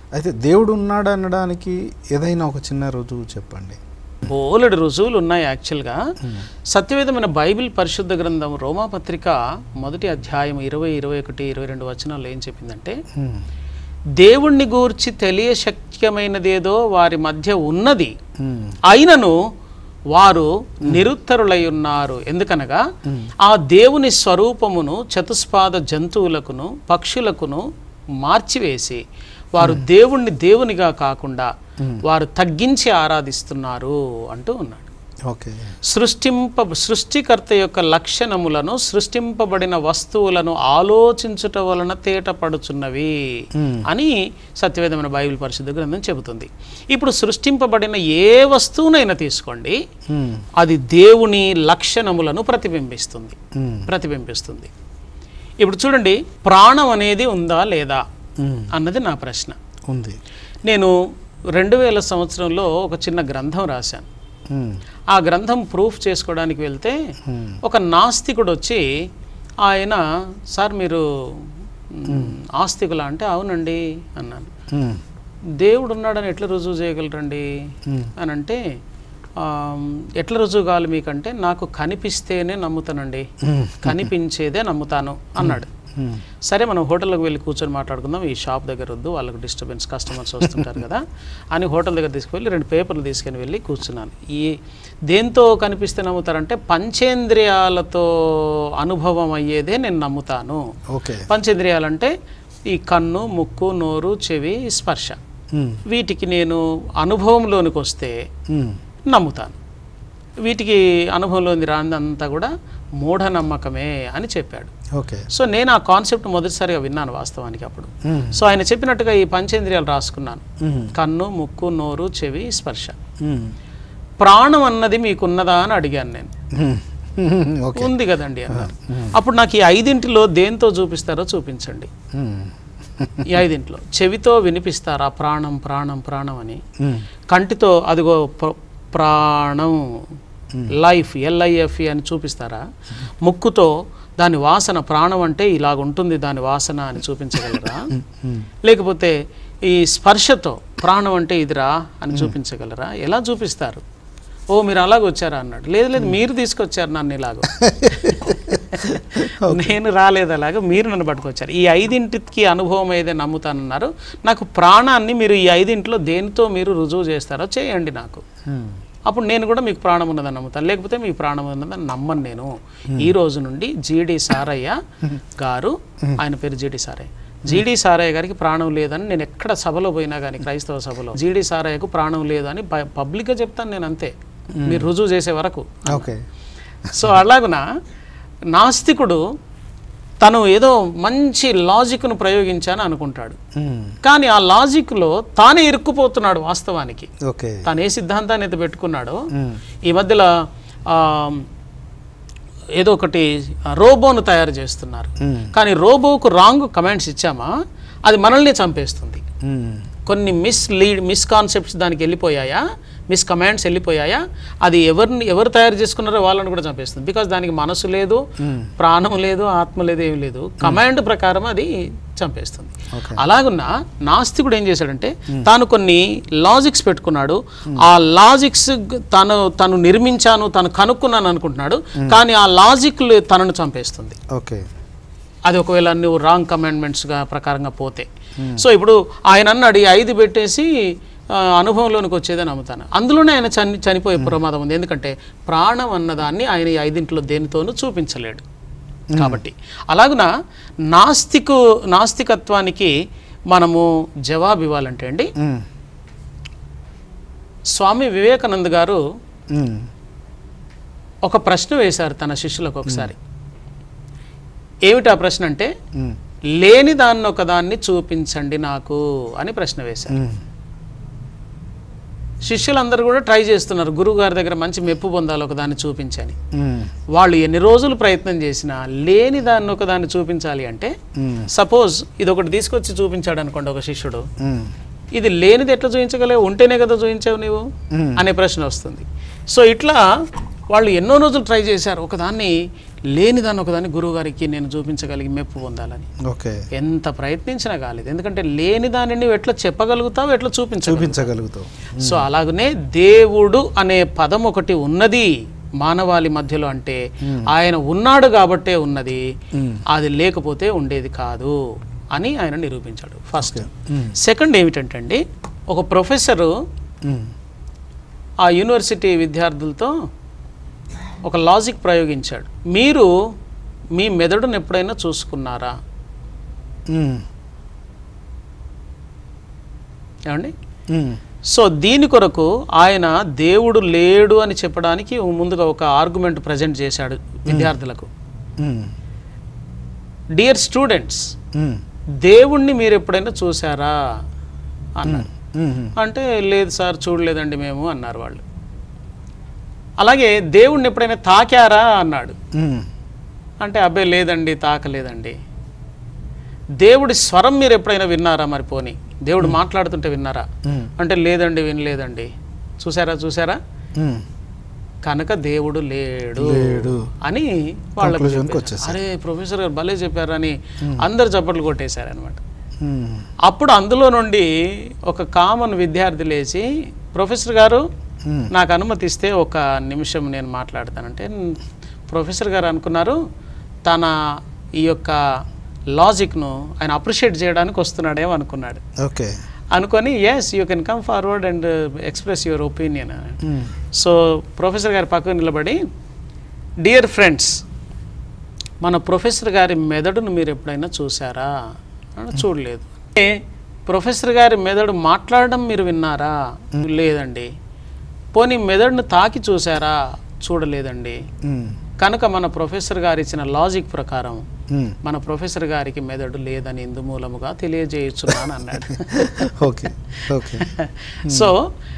అయితే దేవుడు ఉన్నాడు అనడానికి ఏదైనా ఒక చిన్న రుజువు చెప్పండి బోలెడు రుజువులు ఉన్నాయి యాక్చువల్గా సత్యవేదమైన బైబిల్ పరిశుద్ధ గ్రంథం రోమాపత్రిక మొదటి అధ్యాయం ఇరవై ఇరవై ఒకటి ఇరవై రెండు వచనాల్లో ఏం చెప్పిందంటే మ్మ్. దేవుణ్ణి గూర్చి తెలియశక్యమైనదేదో వారి మధ్య ఉన్నది మ్మ్. అయినను వారు నిరుత్తరులై ఉన్నారు ఎందుకనగా ఆ దేవుని స్వరూపమును చతుస్పాద జంతువులకును పక్షులకును మార్చివేసి వారు దేవుణ్ణి దేవునిగా కాకుండా వారు తగ్గించి ఆరాధిస్తున్నారు అంటూ ఉన్నాడు ఓకే సృష్టింప సృష్టికర్త యొక్క లక్షణములను సృష్టింపబడిన వస్తువులను ఆలోచించుట వలన తేటపడుచున్నవి మ్మ్. అని సత్యవేదమైన బైబిల్ పరిశుద్ధ గ్రంథం చెబుతుంది ఇప్పుడు సృష్టింపబడిన ఏ వస్తువునైనా తీసుకోండి మ్మ్. అది దేవుని లక్షణములను ప్రతిబింబిస్తుంది మ్మ్. ప్రతిబింబిస్తుంది ఇప్పుడు చూడండి ప్రాణం అనేది ఉందా లేదా మ్మ్. అన్నది నా ప్రశ్న ఉంది నేను రెండు వేల సంవత్సరంలో ఒక చిన్న గ్రంథం రాశాను మ్మ్. ఆ గ్రంథం ప్రూఫ్ చేసుకోవడానికి వెళ్తే మ్మ్. ఒక నాస్తికుడు వచ్చి ఆయన సార్ మీరు మ్, ఆస్తికులా అంటే అవునండి అన్నాను మ్మ్. దేవుడు ఉన్నాడని ఎట్లా రుజువు చేయగలరండి మ్మ్. అని అంటే "ఆమ్, ఎట్లా రుజువు కావాలి మీకంటే నాకు కనిపిస్తేనే నమ్ముతానండి మ్మ్. కనిపించేదే నమ్ముతాను అన్నాడు మ్మ్. సరే మనం హోటల్లోకి వెళ్ళి కూర్చొని మాట్లాడుకుందాం ఈ షాప్ దగ్గర వద్దు వాళ్ళకి డిస్టర్బెన్స్ కస్టమర్స్ వస్తుంటారు కదా అని హోటల్ దగ్గర తీసుకువెళ్ళి రెండు పేపర్లు తీసుకొని వెళ్ళి కూర్చున్నాను ఈ దేంతో కనిపిస్తే నమ్ముతారంటే పంచేంద్రియాలతో అనుభవం అయ్యేదే నేను నమ్ముతాను ఓకే పంచేంద్రియాలంటే ఈ కన్ను ముక్కు నోరు చెవి స్పర్శ మ్మ్. వీటికి నేను అనుభవంలోనికి వస్తే మ్మ్. నమ్ముతాను వీటికి అనుభవంలోని రాందంతా కూడా మూఢనమ్మకమే అని చెప్పాడు ఓకే సో నేను ఆ కాన్సెప్ట్ మొదటిసారిగా విన్నాను వాస్తవానికి అప్పుడు మ్మ్. సో ఆయన చెప్పినట్టుగా ఈ పంచేంద్రియాలు రాసుకున్నాను మ్మ్. కన్ను ముక్కు నోరు చెవి స్పర్శ మ్మ్. ప్రాణం అన్నది మీకున్నదా అని అడిగాను నేను మ్మ్. మ్మ్. ఓకే ఉంది కదండి అన్నారు అప్పుడు నాకు ఈ ఐదింటిలో దేంతో చూపిస్తారో చూపించండి మ్మ్. ఈ ఐదింట్లో చెవితో వినిపిస్తారా ప్రాణం ప్రాణం ప్రాణం అని మ్మ్. కంటితో అదిగో ప్ర- ప్రాణం లైఫ్ ఎల్ఐఎఫ్ అని చూపిస్తారా ముక్కుతో దాని వాసన ప్రాణం అంటే ఇలాగ ఉంటుంది దాని వాసన అని చూపించగలరా మ్మ్. లేకపోతే ఈ స్పర్శతో ప్రాణం అంటే ఇదిరా అని చూపించగలరా ఎలా చూపిస్తారు ఓ మీరు అలాగ వచ్చారా అన్నాడు లేదు లేదు మీరు తీసుకొచ్చారు నన్ను ఇలాగ నేను రాలేదు అలాగ మీరు నన్ను పట్టుకొచ్చారు ఈ ఐదింటికి అనుభవం ఏదే నమ్ముతానన్నారు నాకు ప్రాణాన్ని మీరు ఈ ఐదింట్లో దేనితో మీరు రుజువు చేస్తారో చేయండి నాకు మ్మ్. అప్పుడు నేను కూడా మీకు ప్రాణం ఉన్నదని నమ్ముతాను లేకపోతే మీకు ప్రాణం ఉన్నదని నమ్మను నేను ఈ రోజు నుండి జీడి సారయ్య గారు ఆయన పేరు జీడి సారయ్య జీడి సారయ్య గారికి ప్రాణం లేదని నేను ఎక్కడ సభలో పోయినా కానీ క్రైస్తవ సభలో జీడి సారయ్యకు ప్రాణం లేదని ప- పబ్లిక్గా చెప్తాను నేను అంతే మీరు రుజువు చేసే వరకు ఓకే సో అలాగున నాస్తికుడు తను ఏదో మంచి లాజిక్ను ప్రయోగించాను అనుకుంటాడు మ్మ్. కానీ ఆ లాజిక్లో తానే ఇరుక్కుపోతున్నాడు వాస్తవానికి ఓకే తాను ఏ సిద్ధాంతాన్ని అయితే పెట్టుకున్నాడో మ్మ్. ఈ మధ్యలో ఆ, ఏదో ఒకటి ఆ, రోబోను తయారు చేస్తున్నారు మ్మ్. కానీ రోబోకు రాంగ్ కమెంట్స్ ఇచ్చామా అది మనల్ని చంపేస్తుంది మ్మ్. కొన్ని మిస్ లీడ్ మిస్ కాన్సెప్ట్స్ దానికి వెళ్ళిపోయాయా మిస్ కమాండ్స్ వెళ్ళిపోయాయా అది ఎవరిని ఎవరు తయారు చేసుకున్నారో వాళ్ళని కూడా చంపేస్తుంది బికాజ్ దానికి మనసు లేదు ప్రాణం లేదు ఆత్మ లేదు ఏం లేదు కమాండ్ ప్రకారం అది చంపేస్తుంది ఓకే అలాగున్న నాస్తికుడు ఏం చేశాడంటే తాను కొన్ని లాజిక్స్ పెట్టుకున్నాడు ఆ లాజిక్స్ తను తను నిర్మించాను తను కనుక్కున్నాను అనుకుంటున్నాడు కానీ ఆ లాజిక్ తనను చంపేస్తుంది ఓకే అది ఒకవేళ నువ్వు రాంగ్ కమాండ్మెంట్స్గా ప్రకారంగా పోతే సో ఇప్పుడు ఆయన అన్నాడు ఈ ఐదు పెట్టేసి ఆ, అనుభవంలోనికి వచ్చేదని నమ్ముతాను అందులోనే ఆయన చని చనిపోయే ప్రమాదం ఉంది ఎందుకంటే ప్రాణం అన్నదాన్ని ఆయన ఈ ఐదింట్లో దేనితోనూ చూపించలేడు కాబట్టి అలాగున నాస్తికు నాస్తికత్వానికి మనము జవాబు ఇవ్వాలంటే అండి మ్మ్. స్వామి వివేకానంద్ గారు మ్మ్. ఒక ప్రశ్న వేశారు తన శిష్యులకు ఒకసారి ఏమిటి ఆ ప్రశ్న అంటే మ్మ్. లేని దాన్ని ఒకదాన్ని చూపించండి నాకు అని ప్రశ్న వేశారు మ్మ్. శిష్యులందరూ కూడా ట్రై చేస్తున్నారు గురువు గారి దగ్గర మంచి మెప్పు పొందాలి ఒకదాన్ని చూపించని మ్మ్. వాళ్ళు ఎన్ని రోజులు ప్రయత్నం చేసినా లేని దాన్ని ఒకదాన్ని చూపించాలి అంటే మ్మ్. సపోజ్ ఇది ఒకటి తీసుకొచ్చి చూపించాడు అనుకోండి ఒక శిష్యుడు మ్మ్. ఇది లేనిది ఎట్లా చూపించగలేవు ఉంటేనే కదా చూపించావు నీవు మ్మ్. అనే ప్రశ్న వస్తుంది సో ఇట్లా వాళ్ళు ఎన్నో రోజులు ట్రై చేశారు ఒకదాన్ని లేనిదాన్ని ఒకదాన్ని గురువుగారికి నేను చూపించగలిగి మెప్పు పొందాలని ఓకే ఎంత ప్రయత్నించినా కాలేదు ఎందుకంటే లేని దానిని నువ్వు ఎట్లా చెప్పగలుగుతావు ఎట్లా చూపించగలుగుతావు చూపించగలుగుతావు సో అలాగనే దేవుడు అనే పదం ఒకటి ఉన్నది మానవాళి మధ్యలో అంటే ఆయన ఉన్నాడు కాబట్టే ఉన్నది అది లేకపోతే ఉండేది కాదు అని ఆయన నిరూపించాడు ఫస్ట్ సెకండ్ ఏమిటంటే అండి ఒక ప్రొఫెసరు మ్మ్. ఆ యూనివర్సిటీ విద్యార్థులతో ఒక లాజిక్ ప్రయోగించాడు మీరు మీ మెదడును ఎప్పుడైనా చూసుకున్నారా మ్మ్. ఏమండి మ్మ్. సో దీని కొరకు ఆయన దేవుడు లేడు అని చెప్పడానికి ముందుగా ఒక ఆర్గ్యుమెంట్ ప్రజెంట్ చేశాడు విద్యార్థులకు మ్మ్. డియర్ స్టూడెంట్స్ మ్మ్. దేవుణ్ణి మీరు ఎప్పుడైనా చూసారా అన్నారు మ్మ్. అంటే లేదు సార్ చూడలేదండి మేము అన్నారు వాళ్ళు అలాగే దేవుణ్ణి ఎప్పుడైనా తాకారా అన్నాడు మ్మ్. అంటే అబ్బాయి లేదండి తాకలేదండి దేవుడి స్వరం మీరు ఎప్పుడైనా విన్నారా మరి పోని దేవుడు మాట్లాడుతుంటే విన్నారా మ్మ్. అంటే లేదండి వినలేదండి చూసారా చూసారా మ్మ్. కనుక దేవుడు లేడు లేడు. అని వాళ్ళకు Conclusion కి చెప్పారు. వచ్చేసారు. అరే ప్రొఫెసర్ గారు భలే చెప్పారని అందరు చప్పట్లు కొట్టేశారనమాట మ్మ్. అప్పుడు అందులో నుండి ఒక కామన్ విద్యార్థి లేచి ప్రొఫెసర్ గారు మ్మ్. నాకు అనుమతిస్తే ఒక నిమిషం నేను మాట్లాడతానంటే "న్- ప్రొఫెసర్ గారు అనుకున్నారు తన ఈ యొక్క లాజిక్ను ఆయన అప్రిషియేట్ చేయడానికి వస్తున్నాడేమో అనుకున్నాడు ఓకే అనుకొని yes you can come forward and express your opinion hmm. So professor గారి పక్కన నిలబడి డియర్ ఫ్రెండ్స్ మన ప్రొఫెసర్ గారి మెదడును మీరు ఎప్పుడైనా చూసారా అని చూడలేదు ఏ, ప్రొఫెసర్ గారి మెదడు మాట్లాడడం మీరు విన్నారా లేదండి పోనీ మెదడును తాకి చూసారా చూడలేదండి మ్మ్. కనుక మన ప్రొఫెసర్ గారు ఇచ్చిన లాజిక్ ప్రకారం మ్మ్. మన ప్రొఫెసర్ గారికి మెదడు లేదని ఇందు మూలముగా తెలియజేయుచున్నాను అన్నాడు ఓకే ఓకే సో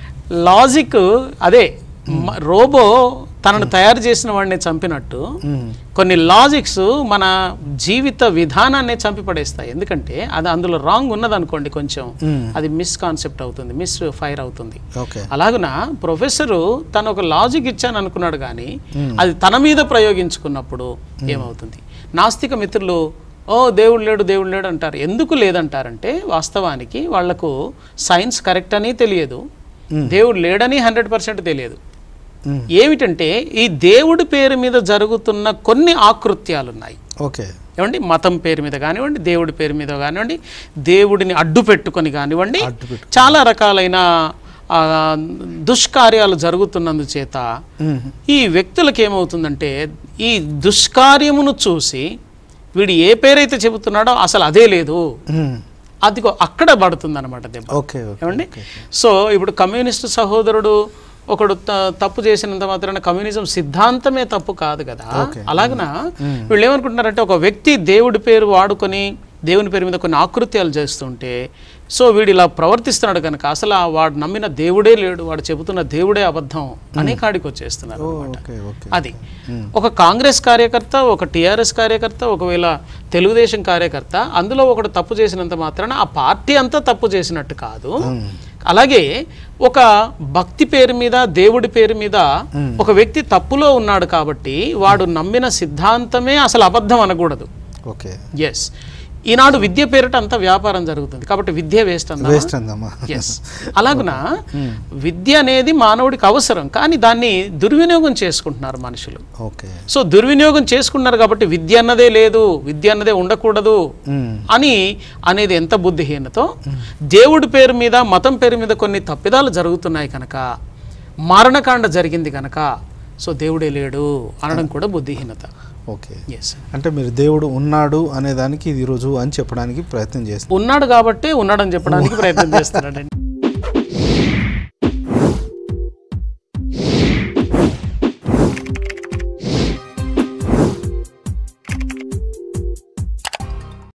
లాజిక్ అదే మ- రోబో తనను తయారు చేసిన వాడిని చంపినట్టు మ్మ్. కొన్ని లాజిక్స్ మన జీవిత విధానాన్ని చంపి పడేస్తాయి ఎందుకంటే అది అందులో రాంగ్ ఉన్నదనుకోండి కొంచెం మ్మ్. అది మిస్ కాన్సెప్ట్ అవుతుంది మిస్ ఫైర్ అవుతుంది ఓకే అలాగున ప్రొఫెసరు తను ఒక లాజిక్ ఇచ్చాను అనుకున్నాడు కానీ అది తన మీద ప్రయోగించుకున్నప్పుడు ఏమవుతుంది నాస్తిక మిత్రులు ఓ దేవుడు లేడు దేవుడు లేడు అంటారు ఎందుకు లేదంటారంటే వాస్తవానికి వాళ్లకు సైన్స్ కరెక్ట్ అని తెలియదు దేవుడు లేడని హండ్రెడ్ పర్సెంట్ తెలియదు మ్మ్. ఏమిటంటే ఈ దేవుడి పేరు మీద జరుగుతున్న కొన్ని ఆకృత్యాలు ఉన్నాయి ఓకే ఏమండి మతం పేరు మీద కానివ్వండి దేవుడి పేరు మీద కానివ్వండి దేవుడిని అడ్డు పెట్టుకొని కానివ్వండి అడ్డు పెట్టు చాలా రకాలైన ఆ, దుష్కార్యాలు జరుగుతున్నందుచేత మ్మ్. ఈ వ్యక్తులకు ఏమవుతుందంటే ఈ దుష్కార్యమును చూసి వీడు ఏ పేరైతే చెబుతున్నాడో అసలు అదే లేదు మ్మ్. అదిగో అక్కడ పడుతుంది అనమాట దెబ్బ ఓకే ఓకే ఏమండి సో ఇప్పుడు కమ్యూనిస్ట్ సహోదరుడు ఒకడు త- తప్పు చేసినంత మాత్రాన కమ్యూనిజం సిద్ధాంతమే తప్పు కాదు కదా అలాగన వీళ్ళు ఏమనుకుంటున్నారంటే ఒక వ్యక్తి దేవుడి పేరు వాడుకొని దేవుని పేరు మీద కొన్ని ఆకృత్యాలు చేస్తుంటే సో వీడు ఇలా ప్రవర్తిస్తున్నాడు కనుక అసలు ఆ వాడు నమ్మిన దేవుడే లేడు వాడు చెబుతున్న దేవుడే అబద్ధం అనే కాడికి వచ్చేస్తున్నారు అన్నమాట. ఓకే ఓకే అది ఒక కాంగ్రెస్ కార్యకర్త ఒక టిఆర్ఎస్ కార్యకర్త ఒకవేళ తెలుగుదేశం కార్యకర్త అందులో ఒకడు తప్పు చేసినంత మాత్రాన ఆ పార్టీ అంతా తప్పు చేసినట్టు కాదు అలాగే ఒక భక్తి పేరు మీద దేవుడి పేరు మీద ఒక వ్యక్తి తప్పులో ఉన్నాడు కాబట్టి వాడు నమ్మిన సిద్ధాంతమే అసలు అబద్ధం అనకూడదు ఓకే ఎస్ ఈనాడు విద్య పేరిట అంతా వ్యాపారం జరుగుతుంది కాబట్టి విద్య వేస్ట్ అన్నా వేస్ట్ అందమ్మా ఎస్ అలాగున విద్య అనేది మానవుడికి అవసరం కానీ దాన్ని దుర్వినియోగం చేసుకుంటున్నారు మనుషులు ఓకే సో దుర్వినియోగం చేసుకున్నారు కాబట్టి విద్య అన్నదే లేదు విద్య అన్నదే ఉండకూడదు మ్మ్. అని అనేది ఎంత బుద్ధిహీనతో దేవుడి పేరు మీద మతం పేరు మీద కొన్ని తప్పిదాలు జరుగుతున్నాయి కనుక మారణకాండ జరిగింది కనుక సో దేవుడే లేడు అనడం కూడా బుద్ధిహీనత ఓకే ఎస్ అంటే మీరు దేవుడు ఉన్నాడు అనే దానికి ఇది రుజువు అని చెప్పడానికి ప్రయత్నం చేస్తారు ఉన్నాడు కాబట్టి ఉన్నాడని చెప్పడానికి ప్రయత్నం చేస్తున్నాడండి